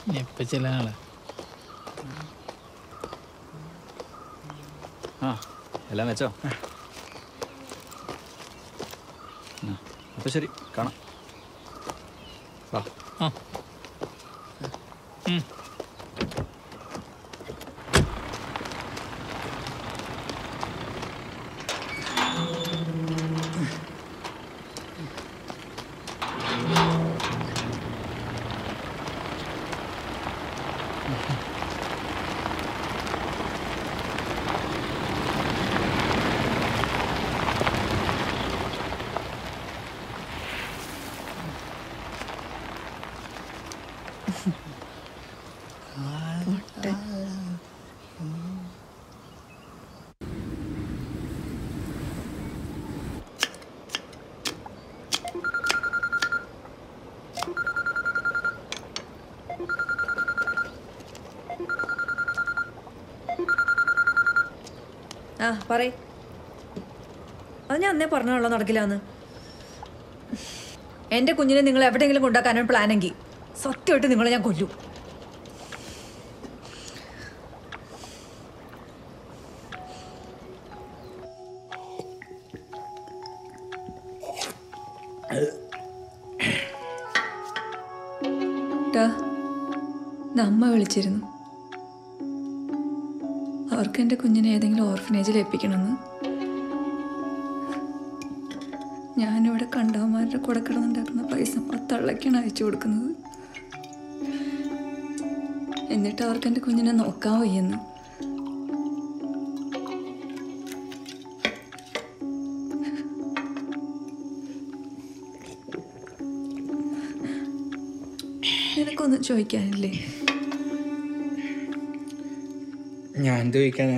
ഇപ്പൊ ചില ആളെ ആ എല്ലാം വെച്ചോ അപ്പൊ ശരി കാണാം വാ ആ ഉം. ആ പറയ് അത് ഞാൻ അന്നേ പറഞ്ഞോളൂ നടക്കില്ലാന്ന് എൻ്റെ കുഞ്ഞിനെ നിങ്ങൾ എവിടെയെങ്കിലും കൊണ്ടാക്കാനാണ് പ്ലാനെങ്കിൽ സത്യമായിട്ട് നിങ്ങളെ ഞാൻ കൊല്ലും ടാ, ദാ അമ്മ വിളിച്ചിരുന്നു അവർക്ക് എൻ്റെ കുഞ്ഞിനെ ഏതെങ്കിലും ഓർഫനേജിൽ ഏൽപ്പിക്കണമെന്ന് ഞാനിവിടെ കണ്ടവന്മാരുടെ കൂടെ കിടന്നുണ്ടാക്കുന്ന പൈസ ആ തള്ളക്കാണ് അയച്ചു കൊടുക്കുന്നത് എന്നിട്ട് അവർക്ക് എൻ്റെ കുഞ്ഞിനെ നോക്കാൻ വയ്യെന്ന് നിനക്കൊന്നും ചോദിക്കാനില്ലേ ഞാൻ എന്ത് ചോദിക്കാനാ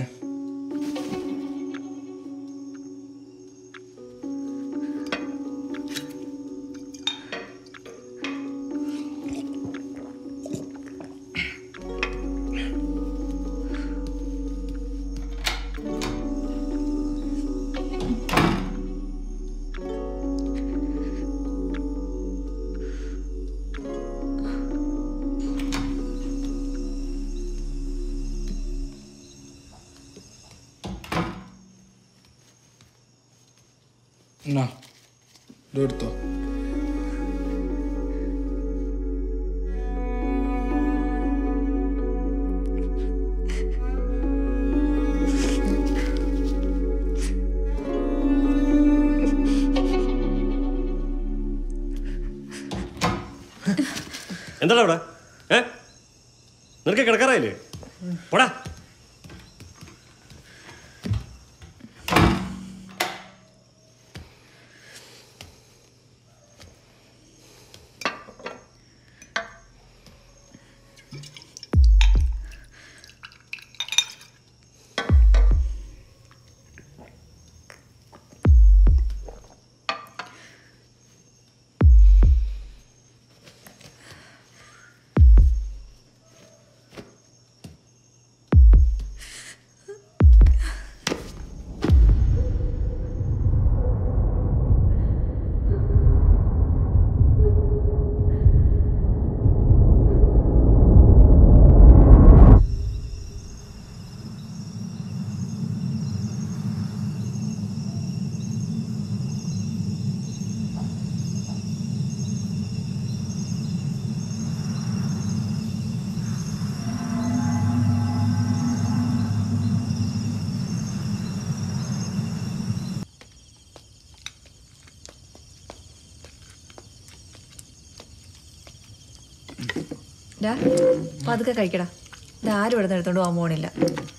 എന്നാ ഇത് എടുത്തോ എന്താടാ അവിടെ ഏ നിനക്ക് കിടക്കാറായില്ലേ പോടാ ഡാ പതുക്കെ കഴിക്കടാ ഇത് ആരും ഇവിടെ നിന്ന് എടുത്തോണ്ട് പോകാൻ പോണില്ല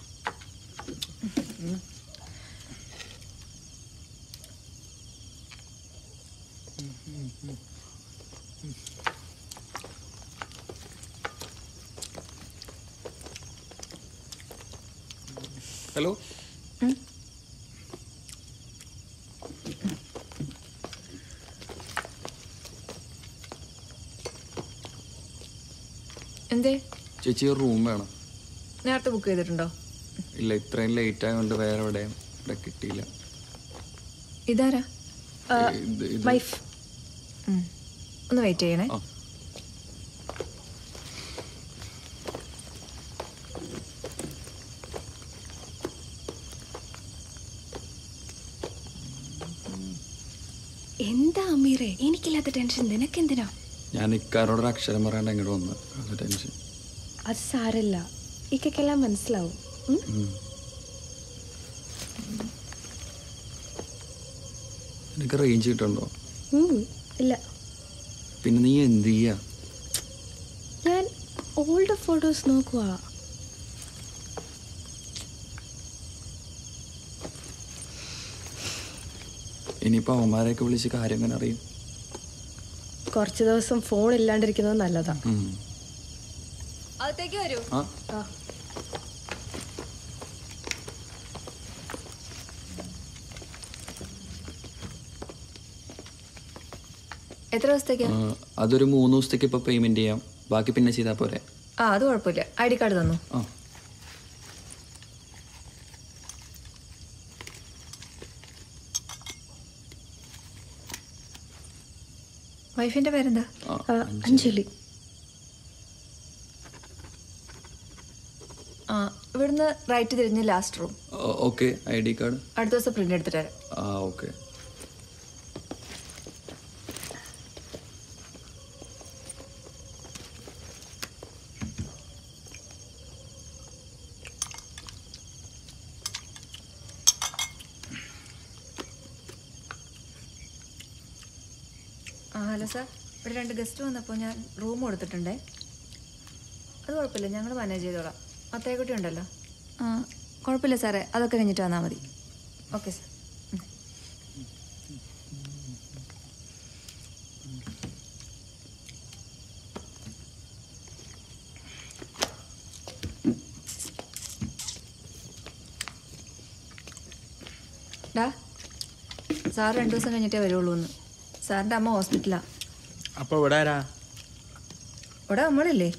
ഹലോ എന്തേ ചേച്ചി ഒരു റൂം വേണം നേരത്തെ ബുക്ക് ചെയ്തിട്ടുണ്ടോ ഇല്ല ഇത്രയും ലേറ്റ് ആയതുകൊണ്ട് വേറെ എവിടെയും ഇവിടെ കിട്ടിയില്ല ഇതാരാ ഇത് ഇത് വൈഫ് ഒന്ന് വെയിറ്റ് ചെയ്യണേ ആ. എന്താ അമീറെ എനിക്കില്ലാത്ത ടെൻഷൻ നിനക്കെന്തിനാ ഞാൻ ഇക്കാരോടൊരു അക്ഷരം പറയാണ്ട് ഇങ്ങോട്ട് വന്ന് അത് ടെൻഷൻ അത് സാരല്ല ഇക്കെല്ലാം മനസ്സിലാവും ഉം? എനിക്ക് റേഞ്ച് കിട്ടുന്നുണ്ടോ ഉം, ഇല്ല പിന്നെ നീ എന്ത് ചെയ്യാ ഞാൻ ഓൾഡ് ഫോട്ടോസ് നോക്കുക ഇനിയിപ്പോൾ അവന്മാരെയൊക്കെ വിളിച്ച് കാര്യം എങ്ങനെ അറിയും കുറച്ച് ദിവസം ഫോൺ ഇല്ലാണ്ടിരിക്കുന്നത് നല്ലതാ ഉം. അകത്തേക്ക് വരൂ ആ ആ എത്ര ദിവസത്തേക്കാ ആ, അതൊരു മൂന്ന് ദിവസത്തേക്ക് ഇപ്പോൾ പേയ്മെൻറ്റ് ചെയ്യാം ബാക്കി പിന്നെ ചെയ്താൽ പോരെ ആ അത് കുഴപ്പമില്ല ഐ ഡി കാർഡ് തന്നു ആ വൈഫിന്റെ പേരെന്താ ആ ആ, അഞ്ജലി ആ ഇവിടുന്ന് റൈറ്റ് തിരിഞ്ഞ് last room okay I D card അടുത്ത ദിവസം പ്രിന്റ് എടുത്തിട്ട് തരാം ആ ഓക്കെ ആ ഹലോ സാർ ഇവിടെ രണ്ട് ഗസ്റ്റ് വന്നപ്പോൾ ഞാൻ റൂം കൊടുത്തിട്ടുണ്ടേ അത് കുഴപ്പമില്ല ഞങ്ങൾ മാനേജ് ചെയ്തോളാം അത്തേക്കുട്ടി ഉണ്ടല്ലോ ആ കുഴപ്പമില്ല സാറേ അതൊക്കെ കഴിഞ്ഞിട്ട് വന്നാൽ മതി ഓക്കെ സാർ ഡാ സാർ രണ്ടു ദിവസം കഴിഞ്ഞിട്ടേ വരുള്ളൂ എന്ന് സാറിൻ്റെ അമ്മ ഹോസ്പിറ്റലാ അപ്പൊ ഇവിടെ ആരാ ഇവിടെ നമ്മളില്ലേ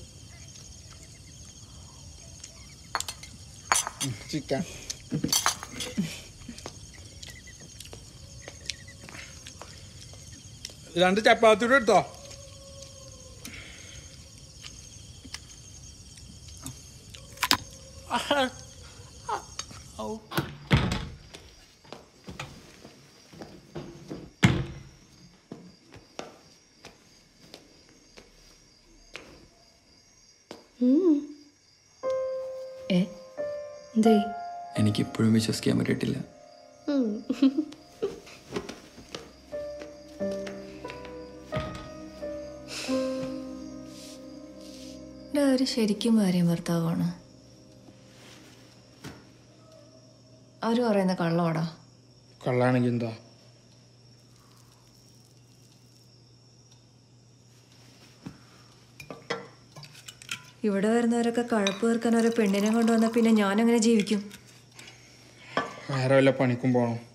ചിക്കൻ രണ്ട് ചപ്പാത്തിയുടെ എടുത്തോ ഏ എന്തേ എനിക്കിപ്പോഴും വിശ്വസിക്കാൻ പറ്റിയിട്ടില്ല ഡാ ഒരു ശരിക്കും ഭാര്യയും ഭർത്താവാണ് അവര് പറയുന്ന കള്ളോടാ കള്ളാണെങ്കിൽ എന്താ ഇവിടെ വരുന്നവരൊക്കെ കഴപ്പ് തീർക്കാൻ ഒരു പെണ്ണിനെ കൊണ്ടുവന്ന പിന്നെ ഞാനെങ്ങനെ ജീവിക്കും വേറെ വല്ല പണിക്കും പോകണം